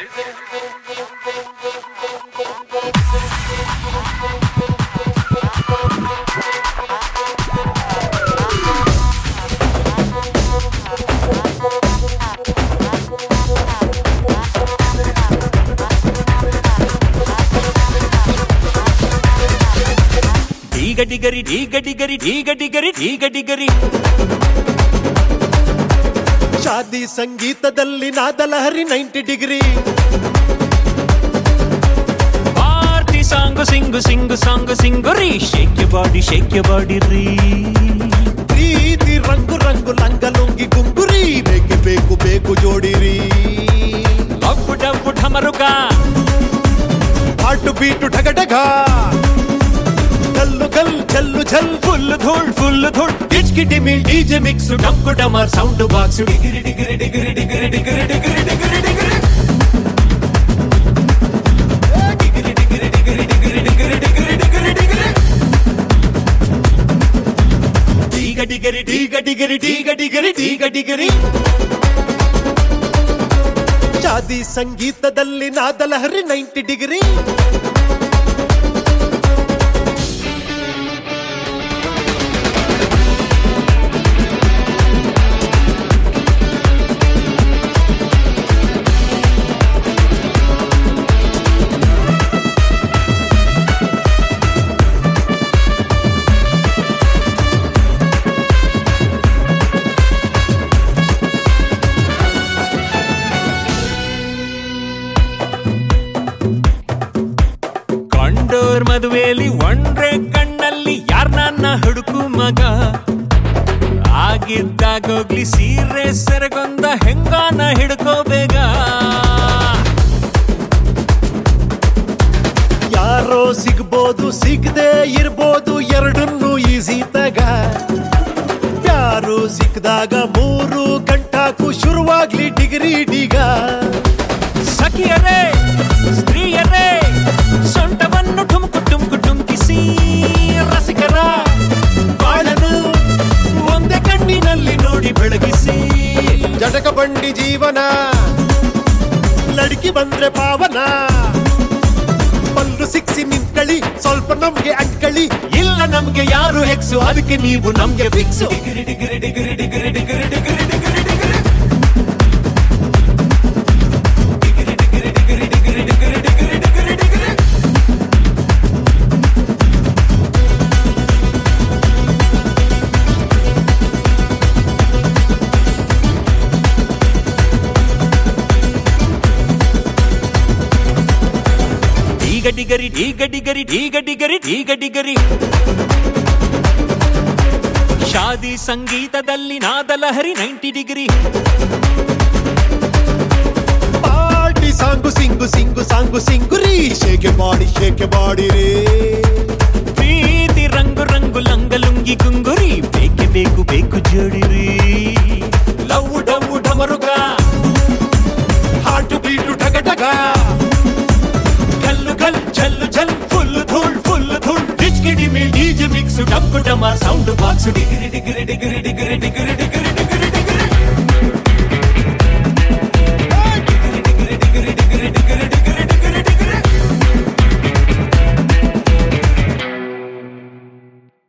ಡೀಗ ಡಿಗರಿ ಡೀಗ ಡಿಗರಿ ಡೀಗ ಡಿಗರಿ ಡೀಗ ಡಿಗರಿ ಶಾದಿ ಸಂಗೀತದಲ್ಲಿ ನಾದಲಹರಿ ninety degree party song sing sing song sing ರೀ ಶೇಕ್ ಬಾಡಿ ಶೇಕ್ ಬಾಡಿ ರೀ ಪ್ರೀತಿ ರಂಗು ರಂಗು ಲಂಗ ಲುಂಗಿ ಗುಂಗುರಿ ಬೇಕೆ ಬೇಕು ಬೇಕು ಜೋಡಿರಿ ಲಬ್ಬು ಡಬ್ಬು ಢಮರುಕ ಹಾಟು ಬೀಟು ಢಗ ಢಗ ಕಲ್ಲು ಕಲ್ ಛಲ್ಲು ಛಲ್ ಫುಲ್ ಧೂಳ್ ಫುಲ್ ಧೂಳ್ ಡಿಚ್ಕಿ ಡಿಮಿ ಡಿಜೆ ಮಿಕ್ಸ್ ಡಂಕು ಡಮರ್ ಸೌಂಡ್ ಬಾಕ್ಸ್ ಡಿಗಿರಿ ಡಿಗಿರಿ ಡಿಗಿರಿ ಡಿಗಿರಿ ಡಿಗಿರಿ ಡಿಗಿರಿ ಡಿಗಿರಿ ಡಿಗಿರಿ ಡಿಗಿರಿ ಡಿಗಿರಿ ಡಿಗಿರಿ ಡಿಗಿರಿ ಡಿಗಿರಿ ಡಿಗಿರಿ ಡಿಗಿರಿ ಡಿಗಿರಿ ಡೀಗ ಡಿಗರಿ ಡೀಗ ಡಿಗಿರಿ ಡೀಗ ಡಿಗಿರಿ ಡೀಗ ಡಿಗಿರಿ ಶಾದಿ ಸಂಗೀತದಲ್ಲಿ ನಾದಲಹರಿ ನೈಂಟಿ ಡಿಗ್ರಿ ಕಂಡೋರ್ ಮದುವೆಯಲ್ಲಿ ಒಂಡ್ರೆ ಕಣ್ಣಲ್ಲಿ ಯಾರ್ ನನ್ನ ಹುಡುಕು ಮಗ ಆಗಿದ್ದಾಗೋಗ್ಲಿ ಸೀರೆ ಸೆರಗೊಂದ ಹೆಂಗಾನ ಹಿಡ್ಕೋ ಬೇಗ ಯಾರೋ ಸಿಗ್ಬೋದು ಸಿಗದೆ ಇರ್ಬೋದು ಎರಡನ್ನೂ ಈಸಿ ತಗ ಯಾರು ಸಿಕ್ಕಿದಾಗ ಮೂರು ಗಂಟಾಕು ಶುರುವಾಗ್ಲಿ ಡಿಗ್ರಿ ಡಿಗ ಸಖಿಯರೇ ಸ್ತ್ರೀಯರೇ ಸೊಂಟವನ್ನು ಠುಮುಕು ಟುಮುಕು ಟುಮ್ಕಿಸಿ ರಸಿಕರ ಬಾಳನು ಒಂದೇ ಕಣ್ಣಿನಲ್ಲಿ ನೋಡಿ ಬೆಳಗಿಸಿ ಜಟಕ ಬಂಡಿ ಜೀವನ ಲಡ್ಕಿ ಬಂದ್ರೆ ಪಾವನ ಪಲ್ಲು ಸಿಕ್ಸಿ ನಿಂತ್ಕಳಿ ಸ್ವಲ್ಪ ನಮ್ಗೆ ಅಂಟ್ಕಳಿ ಇಲ್ಲ ನಮ್ಗೆ ಯಾರು ಹೆಕ್ಸು ಅದಕ್ಕೆ ನೀವು ನಮ್ಗೆ fix degree degree degree degree degree degree degree degree ಡೀಗ ಡಿಗರಿ ಡೀಗ ಡಿಗರಿ ಡೀಗ ಡಿಗರಿ ಡೀಗ ಡಿಗರಿ ಶಾದಿ ಸಂಗೀತದಲ್ಲಿ ನಾದಲಹರಿ ninety degree party song sing sing song ಸಿಂಗುರಿ ಶೇಕೆ ಮಾಡಿ ಶೇಕೆ ಮಾಡಿರಿ ಪ್ರೀತಿ ರಂಗು ರಂಗು ಲಂಗ ಲುಂಗಿ ಗುಂಗುರಿ ಬೇಕೆ ಬೇಕು ಬೇಕು ಜೋಡಿರಿ ಲವ್ ಡವ್ ಡಮರುಗ ಹಾಟು ಬೀಟು ಢಗ ಢಗ ಕಲ್ಲು ಕಲ್ ಚಲ್ಲು ಚಲ್ ಫುಲ್ ಧೂಳ್ ಫುಲ್ ಧೂಳ್ ಡಿಚ್ಕಿಡಿ ಮಿ ಡಿಜೆ ಮಿಕ್ಸ್ ಡಂಕು ಡಮ sound box degree degree degree degree degree degree degree